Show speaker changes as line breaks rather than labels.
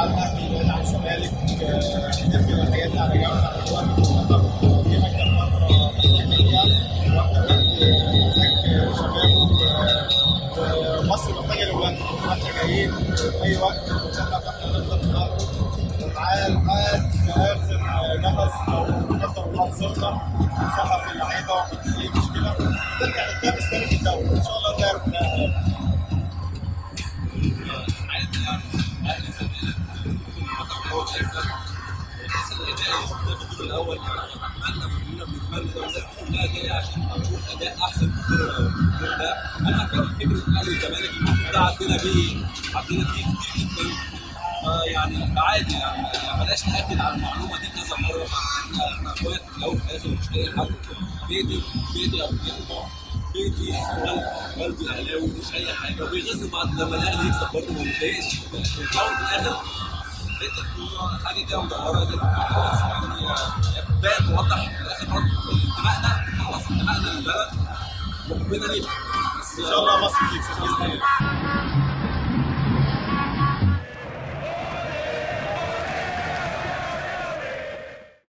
على الاهلي بعيد عن الزمالك آه، نركن الحاجات دي على جنب على الوقت المنتخب دي اكتر فتره محتاجين فيها واكتر وقت محتاج شباب و- ومصر محتاجه الاولاد احنا جايين اي وقت المنتخب احنا نقدر نخرج معاه لحد اخر نفس او نقدر نقول صرنا نصحح في اللعيبه ومفيش اي مشكله نرجع نتنافس تاني في الدوري ان شاء الله ده ربنا
الاول اتمنى كلنا بنتمنى ده والناس كلها جايه عشان نشوف اداء احسن من الدور ده انا فاكر فكره الاهلي والزمالك الموضوع ده عندنا بيه عندنا فيه كتير جدا آه يعني عادي يعني بلاش ناكد على المعلومه دي كذا مره احنا احنا اخوات في الاول وفي الاخر مش لاقي حد بيتي بيتي ابو بيتي والدي والدي اهلاوي مش اي حاجه وبيغزل بعد لما الاهلي يكسب برضه ما بيتضايقش في الاول وفي الاخر حته الكوره حاجه كده مدوره كده يعني باين توضح في الاخر برضه انتمائنا خلاص انتمائنا للبلد وحبنا ليها بس
ان شاء الله مصر تكسب باذن الله